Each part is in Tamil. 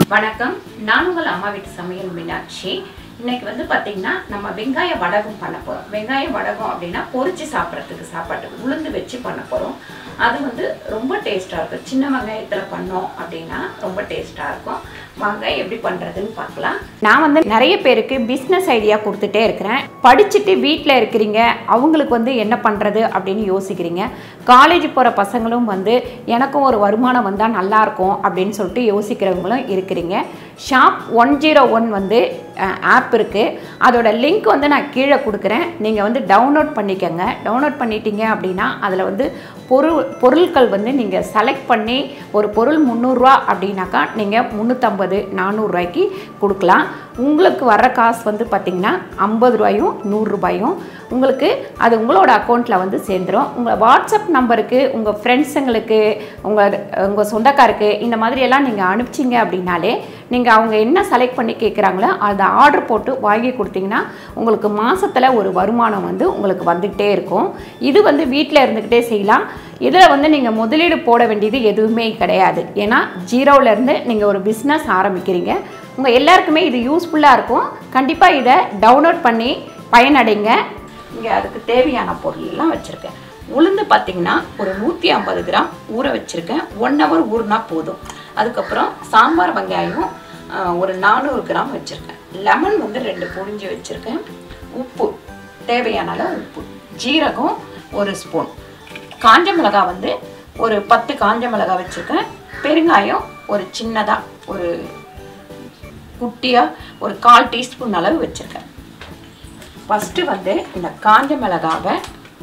வணக்கம் நான் உங்கள் அம்மா வீட்டு சமையல் மீனாட்சி இன்னைக்கு வந்து பார்த்தீங்கன்னா நம்ம வெங்காய வடகம் பண்ண போகிறோம் வெங்காய வடகம் அப்படின்னா பொரிச்சு சாப்பிட்றதுக்கு சாப்பாட்டுக்கு உளுந்து வச்சு பண்ண போகிறோம் அது வந்து ரொம்ப டேஸ்ட்டாக இருக்கும் சின்ன வெங்காயத்தில் பண்ணோம் அப்படின்னா ரொம்ப டேஸ்ட்டாக இருக்கும் வாங்க எப்படி பண்ணுறதுன்னு பார்க்கலாம் நான் வந்து நிறைய பேருக்கு பிஸ்னஸ் ஐடியா கொடுத்துட்டே இருக்கிறேன் படிச்சுட்டு வீட்டில் இருக்கிறீங்க அவங்களுக்கு வந்து என்ன பண்ணுறது அப்படின்னு யோசிக்கிறீங்க காலேஜ் போகிற பசங்களும் வந்து எனக்கும் ஒரு வருமானம் வந்தால் நல்லாயிருக்கும் அப்படின்னு சொல்லிட்டு யோசிக்கிறவங்களும் இருக்கிறீங்க ஷாப் ஒன் ஜீரோ ஒன் வந்து ஆப் இருக்குது அதோட லிங்க் வந்து நான் கீழே கொடுக்குறேன் நீங்கள் வந்து டவுன்லோட் பண்ணிக்கோங்க டவுன்லோட் பண்ணிட்டீங்க அப்படின்னா அதில் வந்து பொருள் பொருட்கள் வந்து நீங்கள் செலக்ட் பண்ணி ஒரு பொருள் முந்நூறுரூவா அப்படின்னாக்கா நீங்கள் முந்நூற்றம்பது நானூறுரூவாய்க்கு கொடுக்கலாம் உங்களுக்கு வர்ற காசு வந்து பார்த்திங்கன்னா ஐம்பது ரூபாயும் நூறுரூபாயும் உங்களுக்கு அது உங்களோட அக்கௌண்ட்டில் வந்து சேர்ந்துடும் உங்கள் வாட்ஸ்அப் நம்பருக்கு உங்கள் ஃப்ரெண்ட்ஸுங்களுக்கு உங்கள் உங்கள் சொந்தக்காருக்கு இந்த மாதிரியெல்லாம் நீங்கள் அனுப்பிச்சிங்க அப்படின்னாலே நீங்கள் அவங்க என்ன செலக்ட் பண்ணி கேட்குறாங்களோ அதை ஆர்டர் போட்டு வாங்கி கொடுத்தீங்கன்னா உங்களுக்கு மாதத்தில் ஒரு வருமானம் வந்து உங்களுக்கு வந்துகிட்டே இருக்கும் இது வந்து வீட்டில் இருந்துக்கிட்டே செய்யலாம் இதில் வந்து நீங்கள் முதலீடு போட வேண்டியது எதுவுமே கிடையாது ஏன்னா ஜீரோவிலேருந்து நீங்கள் ஒரு பிஸ்னஸ் ஆரம்பிக்கிறீங்க உங்கள் எல்லாருக்குமே இது யூஸ்ஃபுல்லாக இருக்கும் கண்டிப்பாக இதை டவுன்லோட் பண்ணி பயனடைங்க இங்கே அதுக்கு தேவையான பொருள்லாம் வச்சுருக்கேன் உளுந்து பார்த்திங்கன்னா ஒரு நூற்றி ஐம்பது கிராம் ஊற வச்சுருக்கேன் ஒன் ஹவர் ஊறினா போதும் அதுக்கப்புறம் சாம்பார் வெங்காயம் ஆஹ், ஒரு நானூறு கிராம் வச்சுருக்கேன் லெமன் வந்து ரெண்டு புழிஞ்சு வச்சுருக்கேன் உப்பு தேவையான அளவு உப்பு ஜீரகம் ஒரு ஸ்பூன் காஞ்ச மிளகாய் வந்து ஒரு பத்து காஞ்ச மிளகாய் வச்சுருக்கேன் பெருங்காயம் ஒரு சின்னதாக ஒரு குட்டியாக ஒரு கால் டீஸ்பூன் அளவு வச்சுருக்கேன் ஃபஸ்ட்டு வந்து இந்த காஞ்ச மிளகாவை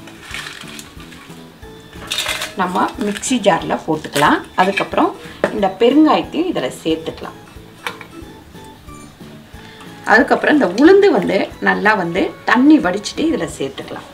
நம்ம மிக்ஸி ஜாரில் போட்டுக்கலாம் அதுக்கப்புறம் இந்த பெருங்காயத்தையும் இதில் சேர்த்துக்கலாம் அதுக்கப்புறம் இந்த உளுந்து வந்து நல்லா வந்து தண்ணி வடிச்சிட்டு இதில் சேர்த்துக்கலாம்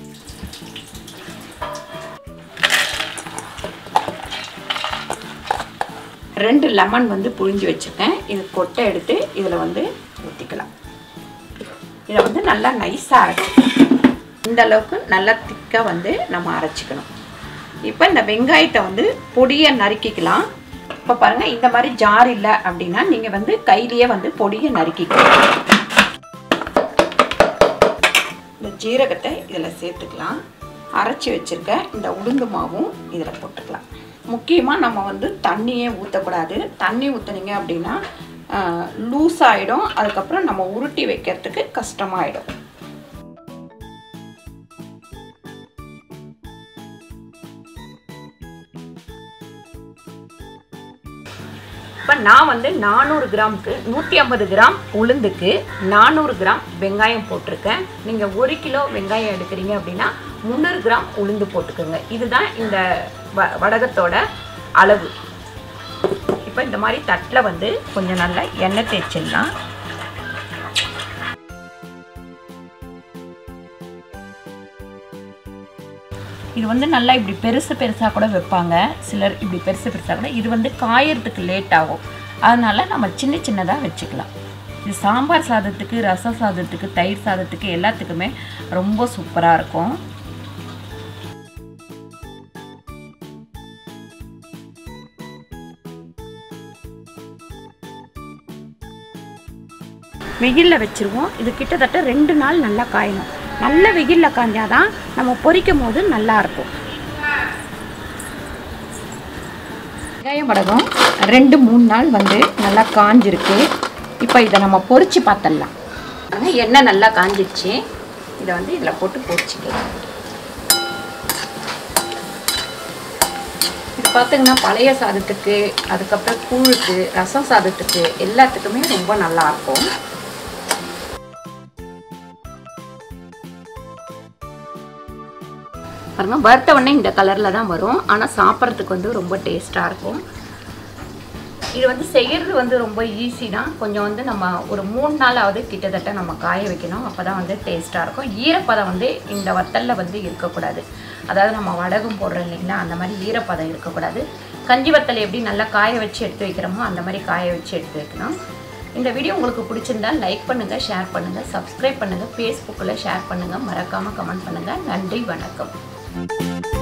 ரெண்டு லெமன் வந்து புழிஞ்சு வச்சுருக்கேன் இது கொட்டை எடுத்து இதில் வந்து ஊற்றிக்கலாம் இதை வந்து நல்லா நைஸாக அரைச்சிக்கணும் இந்த அளவுக்கு நல்லா திக்காக வந்து நம்ம அரைச்சிக்கணும் இப்போ இந்த வெங்காயத்தை வந்து பொடியை நறுக்கிக்கலாம் இப்போ பாருங்கள் இந்த மாதிரி ஜார் இல்லை அப்படின்னா நீங்கள் வந்து கையிலேயே வந்து பொடியை நறுக்கிக்கலாம் இந்த ஜீரகத்தை இதில் சேர்த்துக்கலாம் அரைச்சி வச்சுருக்க இந்த உளுந்து மாவும் இதில் போட்டுக்கலாம் முக்கியமாக நம்ம வந்து தண்ணியே ஊற்றக்கூடாது தண்ணி ஊற்றுனீங்க அப்படின்னா லூஸ் ஆகிடும் அதுக்கப்புறம் நம்ம உருட்டி வைக்கிறதுக்கு கஷ்டமாயிடும் இப்போ நான் வந்து நானூறு கிராமுக்கு நூற்றி ஐம்பது கிராம் உளுந்துக்கு நானூறு கிராம் வெங்காயம் போட்டிருக்கேன் நீங்கள் ஒரு கிலோ வெங்காயம் எடுக்கிறீங்க அப்படின்னா முந்நூறு கிராம் உளுந்து போட்டுக்கோங்க இதுதான் இந்த வ வடகத்தோட அளவு இப்போ இந்த மாதிரி தட்டில் வந்து கொஞ்சம் நல்லா எண்ணெய் தேய்ச்சிடலாம் இது வந்து நல்லா இப்படி பெருசு பெருசாக கூட வைப்பாங்க சிலர் இப்படி பெருசு பெருசாக கூட இது வந்து காயறதுக்கு லேட் ஆகும் அதனால் நம்ம சின்ன சின்னதாக வச்சுக்கலாம் இது சாம்பார் சாதத்துக்கு ரச சாதத்துக்கு தயிர் சாதத்துக்கு எல்லாத்துக்குமே ரொம்ப சூப்பராக இருக்கும் வெயிலில் வச்சுருவோம் இது கிட்டத்தட்ட ரெண்டு நாள் நல்லா காயணும் நல்ல வெயிலில் காய்ஞ்சாதான் நம்ம பொரிக்கும் போது நல்லா இருக்கும் வெங்காயம் வடகம் ரெண்டு மூணு நாள் வந்து நல்லா காஞ்சிருக்கு இப்போ இதை நம்ம பொரிச்சு பார்த்துடலாம் ஆனால் எண்ணெய் நல்லா காஞ்சிருச்சு இதை வந்து இதில் போட்டு பொரிச்சிக்கலாம் இது பார்த்தீங்கன்னா பழைய சாதத்துக்கு அதுக்கப்புறம் கூழுக்கு ரசம் சாதத்துக்கு எல்லாத்துக்குமே ரொம்ப நல்லா இருக்கும் பாருங்க வறுத்த உடனே இந்த கலரில் தான் வரும் ஆனால் சாப்பிட்றதுக்கு வந்து ரொம்ப டேஸ்ட்டாக இருக்கும் இது வந்து செய்கிறது வந்து ரொம்ப ஈஸி தான் கொஞ்சம் வந்து நம்ம ஒரு மூணு நாளாவது கிட்டத்தட்ட நம்ம காய வைக்கணும் அப்போ தான் வந்து டேஸ்ட்டாக இருக்கும் ஈரப்பதம் வந்து இந்த வத்தலில் வந்து இருக்கக்கூடாது அதாவது நம்ம வடகம் போடுறோம் இல்லைங்களா அந்த மாதிரி ஈரப்பதம் இருக்கக்கூடாது கஞ்சி வத்தல் எப்படி நல்லா காய வச்சு எடுத்து வைக்கிறோமோ அந்த மாதிரி காய வச்சு எடுத்து வைக்கணும் இந்த வீடியோ உங்களுக்கு பிடிச்சிருந்தா லைக் பண்ணுங்கள் ஷேர் பண்ணுங்கள் சப்ஸ்கிரைப் பண்ணுங்கள் ஃபேஸ்புக்கில் ஷேர் பண்ணுங்கள் மறக்காமல் கமெண்ட் பண்ணுங்கள் நன்றி வணக்கம்